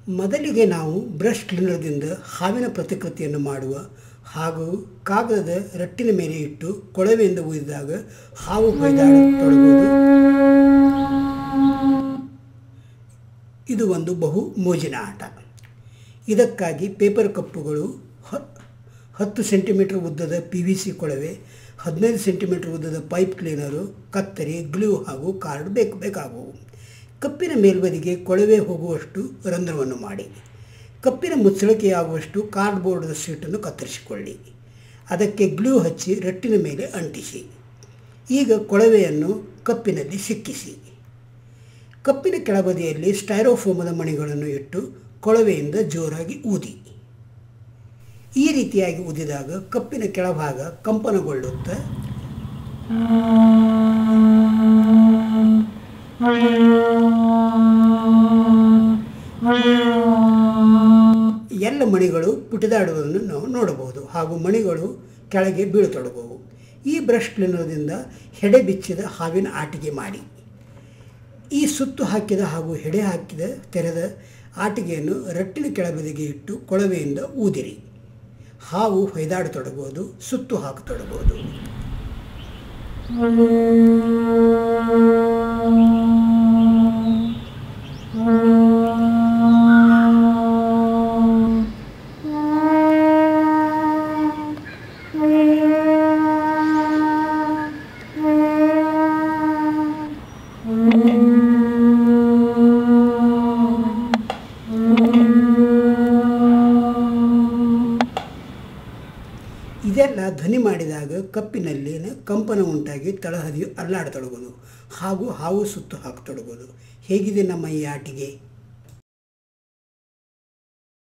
ಮೊದಲಿಗೆ ನಾವು ಬ್ರಷ್ ಕ್ಲೀನರ್ದಿಂದ ಹಾವಿನ ಪ್ರತಿಕೃತಿಯನ್ನು ಮಾಡುವ ಹಾಗೂ ಕಾಗದದ ರಟ್ಟಿನ ಮೇಲೆ ಇಟ್ಟು ಕೊಳವೆಯಿಂದ ಊದಿದಾಗ ಹಾವು ಹೊಯ್ದಾಡತೊಡಗುವುದು ಇದು ಒಂದು ಬಹು ಮೋಜಿನ ಆಟ ಇದಕ್ಕಾಗಿ ಪೇಪರ್ ಕಪ್ಪುಗಳು ಹ- ಹತ್ತು ಸೆಂಟಿಮೀಟರ್ ಉದ್ದದ ಪಿ ವಿ ಸಿ ಕೊಳವೆ ಹದಿನೈದು ಸೆಂಟಿಮೀಟರ್ ಉದ್ದದ ಪೈಪ್ ಕ್ಲೀನರು ಕತ್ತರಿ ಗ್ಲೂ ಹಾಗೂ ಕಾರ್ಡ್ ಬೇಕು ಬೇಕಾಗುವು ಕಪ್ಪಿನ ಮೇಲ್ಬದಿಗೆ ಕೊಳವೆ ಹೋಗುವಷ್ಟು ರಂಧ್ರವನ್ನು ಮಾಡಿ ಕಪ್ಪಿನ ಮುಚ್ಚಳಿಕೆಯಾಗುವಷ್ಟು ಕಾರ್ಡ್ಬೋರ್ಡ್ದ ಶೀಟನ್ನು ಕತ್ತರಿಸಿಕೊಳ್ಳಿ ಅದಕ್ಕೆ ಗ್ಲೂ ಹಚ್ಚಿ ರಟ್ಟಿನ ಮೇಲೆ ಅಂಟಿಸಿ ಈಗ ಕೊಳವೆಯನ್ನು ಕಪ್ಪಿನಲ್ಲಿ ಸಿಕ್ಕಿಸಿ ಕಪ್ಪಿನ ಕೆಳಬದಿಯಲ್ಲಿ ಸ್ಟೈರೋಫೋಮದ ಮಣಿಗಳನ್ನು ಇಟ್ಟು ಕೊಳವೆಯಿಂದ ಜೋರಾಗಿ ಊದಿ ಈ ರೀತಿಯಾಗಿ ಊದಿದಾಗ ಕಪ್ಪಿನ ಕೆಳಭಾಗ ಕಂಪನಗೊಳ್ಳುತ್ತಾ ಎಲ್ಲ ಮಣಿಗಳು ಪುಟಿದಾಡುವುದನ್ನು ನಾವು ನೋಡಬಹುದು ಹಾಗೂ ಮಣಿಗಳು ಕೆಳಗೆ ಬೀಳತೊಡಗುವು ಈ ಬ್ರಷ್ ಕ್ಲೀನರ್ದಿಂದ ಹೆಡೆ ಬಿಚ್ಚಿದ ಹಾವಿನ ಆಟಿಕೆ ಮಾಡಿ ಈ ಸುತ್ತು ಹಾಕಿದ ಹಾಗೂ ಹೆಡೆ ಹಾಕಿದ ತೆರೆದ ಆಟಿಕೆಯನ್ನು ರಟ್ಟಿನ ಕೆಳಬದಿಗೆ ಇಟ್ಟು ಕೊಳವೆಯಿಂದ ಊದಿರಿ ಹಾವು ಹೊಯ್ದಾಡತೊಡಗುವುದು ಸುತ್ತು ಹಾಕತೊಡಗುವುದು ಇದೆಲ್ಲ ಧ್ವನಿ ಮಾಡಿದಾಗ ಕಪ್ಪಿನಲ್ಲಿನ ಕಂಪನ ಉಂಟಾಗಿ ತಳಹದಿಯು ಅಲ್ಲಾಡತೊಡಗೋದು ಹಾಗೂ ಹಾವು ಸುತ್ತು ಹಾಕತೊಡಗೋದು ಹೇಗಿದೆ ನಮ್ಮ ಈ ಆಟಿಗೆ